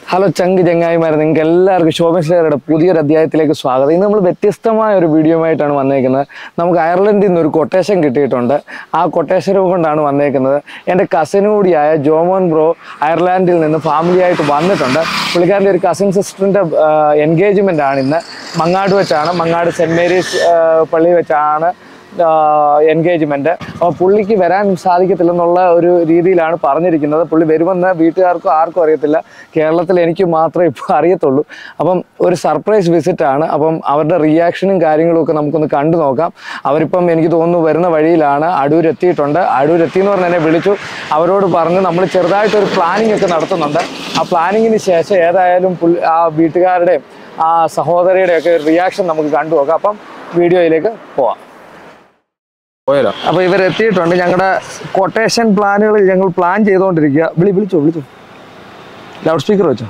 Hello ചങ്ക് ചങ്ങായിമാരെ നിങ്ങൾക്ക് എല്ലാവർക്കും ശോഭൻ ഷെയറുടെ പുതിയൊരു അധ്യായത്തിലേക്ക് സ്വാഗതം ഇന്ന് നമ്മൾ വ്യത്യസ്തമായ ഒരു വീഡിയോയുമായിട്ടാണ് വന്നേക്കുന്നത് നമുക്ക് അയർലൻഡിൽ നിന്ന് ഒരു കൊട്ടേഷൻ കിട്ടിയിട്ടുണ്ട് ആ കൊട്ടേഷൻ കൊണ്ടാണ് വന്നേക്കുന്നത് എൻ്റെ കസിനും കൂടിയായ ജോമോൻ ബ്രോ അയർലാൻഡിൽ നിന്ന് ഫാമിലി ആയിട്ട് വന്നിട്ടുണ്ട് പുള്ളിക്കാരൻ്റെ ഒരു കസിൻ സിസ്റ്ററിൻ്റെ എൻഗേജ്മെൻ്റ് ആണ് ഇന്ന് മങ്ങാട് വെച്ചാണ് മങ്ങാട് സെൻറ് മേരീസ് ആ, പള്ളി വെച്ചാണ് എൻഗേജ്മെന്റ് അപ്പോൾ പുള്ളിക്ക് വരാൻ സാധിക്കത്തില്ലെന്നുള്ള ഒരു രീതിയിലാണ് പറഞ്ഞിരിക്കുന്നത് പുള്ളി വരുമെന്ന് വീട്ടുകാർക്കും ആർക്കും അറിയത്തില്ല കേരളത്തിൽ എനിക്ക് മാത്രമേ ഇപ്പോൾ അറിയത്തുള്ളൂ അപ്പം ഒരു സർപ്രൈസ് വിസിറ്റ് ആണ് അപ്പം അവരുടെ റിയാക്ഷനും കാര്യങ്ങളും ഒക്കെ നമുക്കൊന്ന് കണ്ടു നോക്കാം അവരിപ്പം എനിക്ക് തോന്നുന്നു വരുന്ന വഴിയിലാണ് അടൂർ എത്തിയിട്ടുണ്ട് അടൂർ എത്തി എന്ന് പറഞ്ഞ് എന്നെ വിളിച്ചു അവരോട് പറഞ്ഞ് നമ്മൾ ചെറുതായിട്ടൊരു പ്ലാനിങ് ഒക്കെ നടത്തുന്നുണ്ട് ആ പ്ലാനിങ്ങിന് ശേഷം ഏതായാലും പുള്ളി ആ വീട്ടുകാരുടെയും ആ സഹോദരിയുടെയും ഒക്കെ റിയാക്ഷൻ നമുക്ക് കണ്ടു നോക്കാം അപ്പം വീഡിയോയിലേക്ക് പോവാം പോയാലോ അപ്പൊ ഇവർ എത്തിയിട്ടുണ്ട് ഞങ്ങളുടെ കൊട്ടേഷൻ പ്ലാനുകൾ ഞങ്ങൾ പ്ലാൻ ചെയ്തുകൊണ്ടിരിക്കുക വിളി വിളിച്ചോ വിളിച്ചോ ലൗഡ് സ്പീക്കർ വെച്ചോ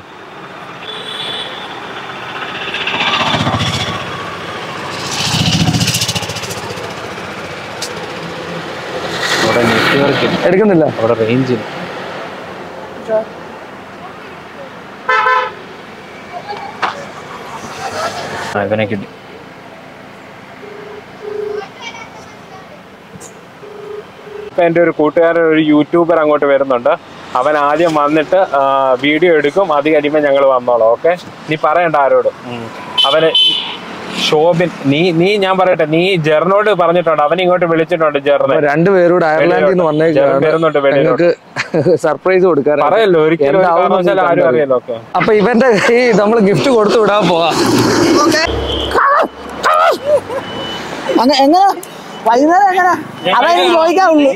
അവിടെ നെറ്റ്വർക്ക് എടുക്കുന്നില്ല അവിടെ റേഞ്ച് ആ ഇവനെ കിട്ടി ഇപ്പൊ എൻ്റെ ഒരു കൂട്ടുകാരൻ ഒരു യൂട്യൂബർ അങ്ങോട്ട് വരുന്നുണ്ട് അവൻ ആദ്യം വന്നിട്ട് വീഡിയോ എടുക്കും അത് കഴിയുമ്പോൾ ഞങ്ങൾ വന്നോളാം ഓക്കെ നീ പറയണ്ട ആരോട് അവന് ഷോബിൻ നീ നീ ഞാൻ പറയട്ടെ നീ ജെറിനോട് പറഞ്ഞിട്ടുണ്ട് അവൻ ഇങ്ങോട്ട് വിളിച്ചിട്ടുണ്ട് ജെറിനെ അപ്പൊ രണ്ടുപേരോട് അയർലാൻഡിൽ നിന്ന് ജെറിൻ വരുന്നുണ്ട് വന്നേക്കാണ് വെളിയിലോട്ട്. ഞങ്ങൾക്ക് സർപ്രൈസ് കൊടുക്കാൻ പറയല്ലോ ഒരിക്കലും ഒരു കാരണവശാലും ആരും അറിയാലോ ഓക്കെ അപ്പൊ ഇവന്റെ ഈ നമ്മൾ ഗിഫ്റ്റ് കൊടുത്തു വിടാൻ പോവാ അങ്ങ എങ്ങനെ വൈകുന്നേരം എങ്ങനെ അതായത് ചോദിക്കാവുള്ളൂ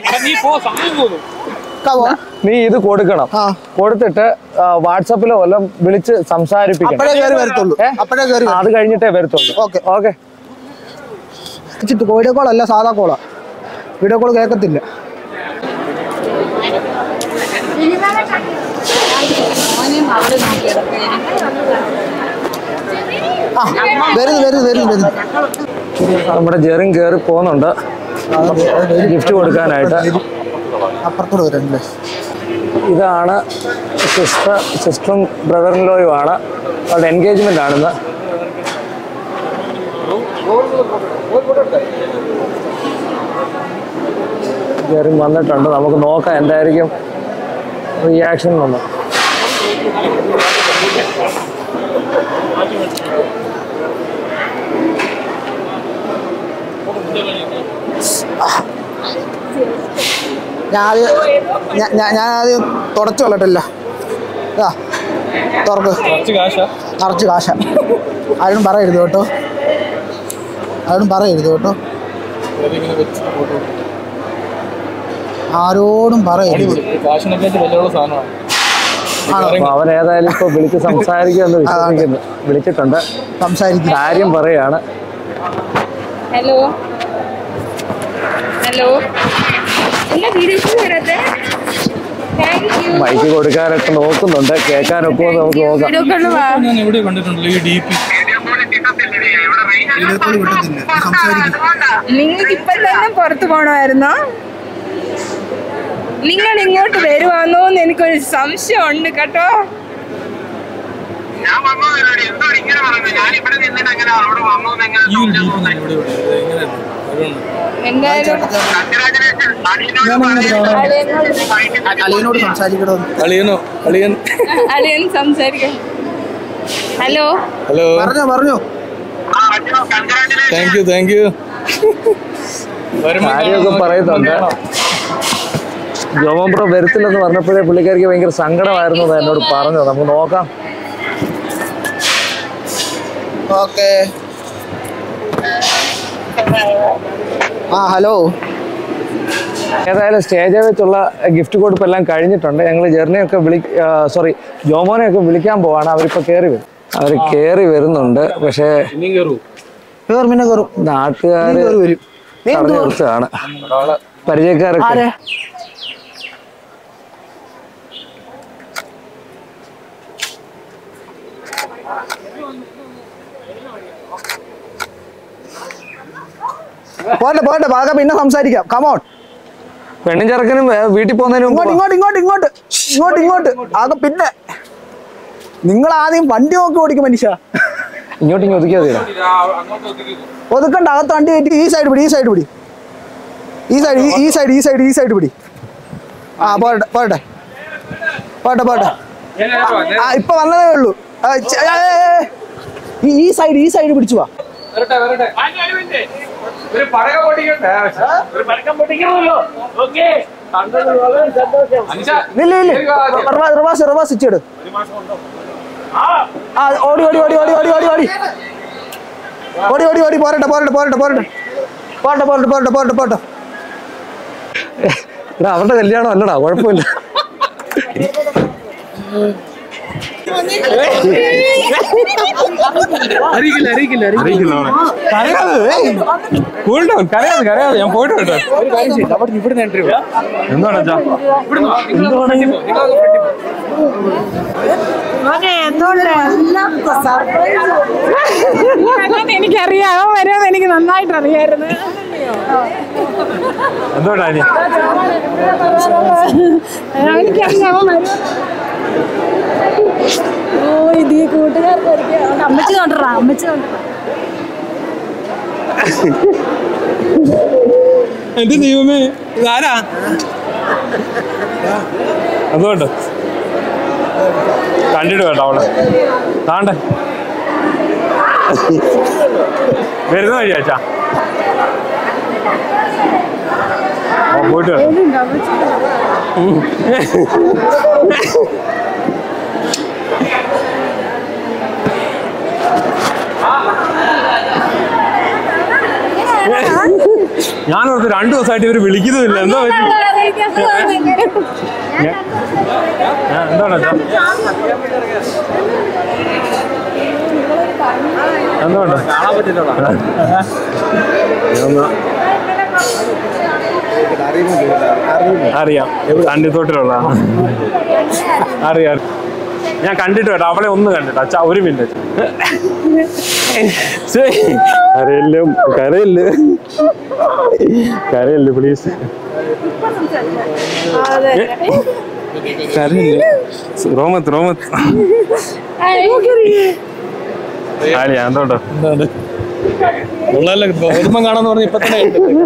കവോ നീ ഇത് കൊടുക്കണം ആ കൊടുത്തിട്ട് വാട്സപ്പിലോ വല്ലതും വിളിച്ച് സംസാരിപ്പിക്കണം അപ്പഴേ കയറി വരത്തുള്ളൂ ഏ? അപ്പഴേ കയറി അത് കഴിഞ്ഞിട്ടേ വരത്തുള്ളൂ ഓക്കെ ഓക്കെ വെച്ചിട്ട് വീഡിയോ കോൾ അല്ല സാധാ കോളാ വീഡിയോ കോൾ കേൾക്കത്തില്ല ആ വരുന്നു വരുന്നു വരുന്നു വരുന്നു നമ്മുടെ ജെറിൻ കയറി പോകുന്നുണ്ട് ഗിഫ്റ്റ് കൊടുക്കാനായിട്ട് അപ്പുറത്തോട് വരുന്നുണ്ട് ഇതാണ് സിസ്റ്റർ സിസ്റ്ററും ബ്രദറിൻലോയും ആണ് അവരുടെ എൻഗേജ്മെന്റ് ആണിന്ന് ജെറിൻ വന്നിട്ടുണ്ട് നമുക്ക് നോക്കാം എന്തായിരിക്കും റിയാക്ഷൻ എന്ന് ഞാൻ ആദ്യം ഞാൻ- ഞാൻ ഞാൻ ആദ്യം തുടച്ചു കൊള്ളട്ടില്ല ആ തുറക്ക് നിറച്ച് കാശ ആരും പറയരുത് കേട്ടോ ആരും പറയരുത് കേട്ടോ ആരോടും പറയരുത് ആണോ അപ്പൊ അവൻ ഏതായാലും ഇപ്പൊ വിളിച്ച് സംസാരിക്കുമെന്ന് വിശ്വസിക്കുന്നു വിളിച്ചിട്ടുണ്ട് സംസാരിക്കും കാര്യം പറയാണ് ഹലോ ഹലോ എന്നാ വീഡിയോസ് വരാത്തെ താങ്ക് യു മൈക്ക് കൊടുക്കാനൊക്കെ നോക്കുന്നുണ്ട് കേൾക്കാനൊക്കെ നമുക്ക് നോക്കാം വീഡിയോ കോള് വാ ഞാൻ എവിടെ കണ്ടിട്ടുണ്ടല്ലോ ഈ ഡി പി നിങ്ങൾക്ക് ഇപ്പം തന്നെ പുറത്തു പോകണമായിരുന്നോ നിങ്ങൾ ഇങ്ങോട്ട് വരുവാന്നോ എന്ന് എനിക്കൊരു സംശയം ഉണ്ട് കേട്ടോ ഞാൻ വന്നതല്ലോടി എന്തോ ഇങ്ങനെ പറഞ്ഞു ഞാൻ ഇവിടെ നിന്നിട്ട് അങ്ങനെ അവിടെ വന്നു ഈ ഒരു ഡി പി ഞാൻ എവിടെ കണ്ടത് എങ്ങനെയാണ് എന്തായാലും കൺഗ്രാചുലേഷൻ അടിയനോട് അളിയനോട് അളിയനോട് സംസാരിക്കണമെന്ന് അളിയനോ അളിയൻ അളിയൻ സംസാരിക്കാം ഹലോ ഹലോ പറഞ്ഞോ പറഞ്ഞോ congratulation thank you thank you കാര്യമൊക്കെ പറയുന്നുണ്ട് ജോമബ്രോ വരത്തില്ലെന്ന് പറഞ്ഞപ്പോഴേ പുള്ളിക്കാരിക്ക് ഭയങ്കര സങ്കടമായിരുന്നു എന്ന് എന്നോട് പറഞ്ഞു നമുക്ക് നോക്കാം ഓക്കെ ആ ഹലോ ഏതായാലും സ്റ്റേജിൽ വെച്ചുള്ള ഗിഫ്റ്റ് കൊടുപ്പ് എല്ലാം കഴിഞ്ഞിട്ടുണ്ട് ഞങ്ങൾ ജെർണിയൊക്കെ വിളി സോറി ജോമോനെയൊക്കെ വിളിക്കാൻ പോവാണ് അവരിപ്പോൾ കയറി വരും അവർ കയറി വരുന്നുണ്ട് പക്ഷേ ഇനിയും കയറൂ കയറും പിന്നെ കയറും നാട്ടുകാർ കയറി വരും നീ പറഞ്ഞു കൊടുത്തതാണ് പരിചയക്കാരൊക്കെ ആരെ പോട്ടെ പോട്ടെ ബാക്കി പിന്നെ സംസാരിക്കാം കമോൺ പെണ്ണും ചെറുക്കനും ഏ, വീട്ടിൽ പോകുന്നതിന് മുമ്പ് ഇങ്ങോട്ട് ഇങ്ങോട്ട് ഇങ്ങോട്ട് ഇങ്ങോട്ട് ഇങ്ങോട്ട് ഇങ്ങോട്ട് ആകെ പിന്നെ നിങ്ങൾ ആദ്യം വണ്ടി നോക്കി ഓടിക്കും മനുഷ്യ ഇങ്ങോട്ട് ഇങ്ങ് ഒതുക്കിയാൽ തീരാ ഒതുക്കണ്ട അകത്ത് വണ്ടി കയറ്റി ഈ സൈഡ് പിടി ഈ സൈഡ് പിടി ഈ സൈഡ് ഈ സൈഡ് ഈ സൈഡ് ഈ സൈഡ് പിടി ആ പോട്ടെ പോട്ടെ പോട്ടെ പോട്ടെ ആ ഇപ്പൊ വന്നതേ ഉള്ളൂ ആ, ചെ- ഏ, ഏ, ഏ. ഈ- ഈ സൈഡ് ഈ സൈഡ് പിടിച്ചു വാ ഒരു പടക്കം പൊട്ടിക്കട്ടെ ഒരു പടക്കം പൊട്ടിക്കണമല്ലോ ഓക്കെ ഇല്ല ഇല്ല റിവേഴ്സ് റിവേഴ്സ് റിവേഴ്സ് ഇച്ചിട് ആ ഓടി ഓടി ഓടി ഓടി ഓടി ഓടി ഓടി ഓടി ഓടി ഓടി പോരട്ടെ പോരട്ടെ പോരട്ടെ പോരട്ടെ പോരട്ടെ പോരട്ടെ പോരട്ടെ പോരട്ടെ പോരട്ടെ എടാ അവരുടെ കല്യാണം അല്ലടാ കുഴപ്പമില്ല അറിയിക്കില്ല അറിയിക്കില്ല അറിയിക്കില്ല കൂൾ ഡൗൺ കരയാതെ കരയാതെ ഞാൻ പോയിട്ട് കേട്ടോ എന്താണ് അച്ഛാ എനിക്കറിയാം അവൻ വരുമെന്ന് എനിക്ക് നന്നായിട്ട് അറിയായിരുന്നു എന്തുകൊണ്ടാ ഇനി എനിക്കറിയാം അവൻ വരും ഓ ഇത് ഈ കൂട്ടുകാർക്ക് അമ്മച്ചി കൊണ്ടുവരാ അമ്മച്ചി കൊണ്ടുവരാ എന്റെ ദൈവമേ ഇതാരാ അതുകൊണ്ട് കണ്ടിട്ട് കേട്ടോ അവള് താണ്ടെ വരുന്ന വഴി അച്ഛാ ഓ പോയിട്ട് വരാം. ഞാനോർത്ത് രണ്ടു ദിവസമായിട്ട് ഇവര് വിളിക്കുന്നുമില്ല എന്താ പറ്റി ആ, എന്താണ് അച്ഛാ എന്തുകൊണ്ട് കാണാൻ പറ്റില്ല അറിയാം കണ്ടിത്തോട്ടിലുള്ള അറിയാം ഞാൻ കണ്ടിട്ട് കേട്ടോ അവളെ ഒന്ന് കണ്ടിട്ട് അച്ഛാ ഒരു മിനിറ്റ് കരയില്ല കരയില്ല കരയില്ല പ്ലീസ് കരയില്ല റോമത്ത് റോമത്ത് ആലിയാ എന്തോട്ടോ ഉള്ളതല്ല ഒരുമം കാണാന്ന് പറഞ്ഞ ഇപ്പൊ തന്നെ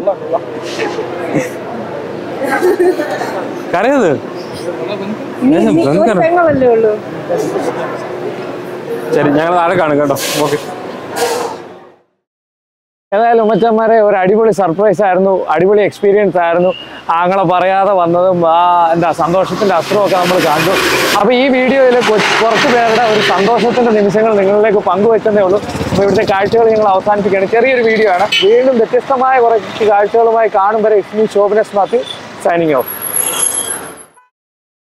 കരയത് പെങ്ങളല്ലേ ഉള്ളൂ ശരി ഞങ്ങൾ താഴെ കാണും കേട്ടോ ഓക്കെ ഏതായാലും ഉമ്മച്ചന്മാരെ ഒരു അടിപൊളി സർപ്രൈസ് ആയിരുന്നു അടിപൊളി എക്സ്പീരിയൻസ് ആയിരുന്നു ആങ്ങളെ പറയാതെ വന്നതും ആ എന്താ സന്തോഷത്തിന്റെ അസ്ത്രമൊക്കെ നമ്മൾ കണ്ടു അപ്പൊ ഈ വീഡിയോയിൽ കുറച്ച് പേരുടെ ഒരു സന്തോഷത്തിന്റെ നിമിഷങ്ങൾ നിങ്ങളിലേക്ക് പങ്കുവെച്ചതേ ഉള്ളൂ അപ്പൊ ഇവിടുത്തെ കാഴ്ചകൾ ഞങ്ങൾ അവസാനിപ്പിക്കുകയാണ് ചെറിയൊരു വീഡിയോ ആണ് വീണ്ടും വ്യത്യസ്തമായ കുറച്ച് കാഴ്ചകളുമായി കാണും വരെ ഇസ്മി ശോഭന സ്മാത്തി സൈനിങ് ഓഫ്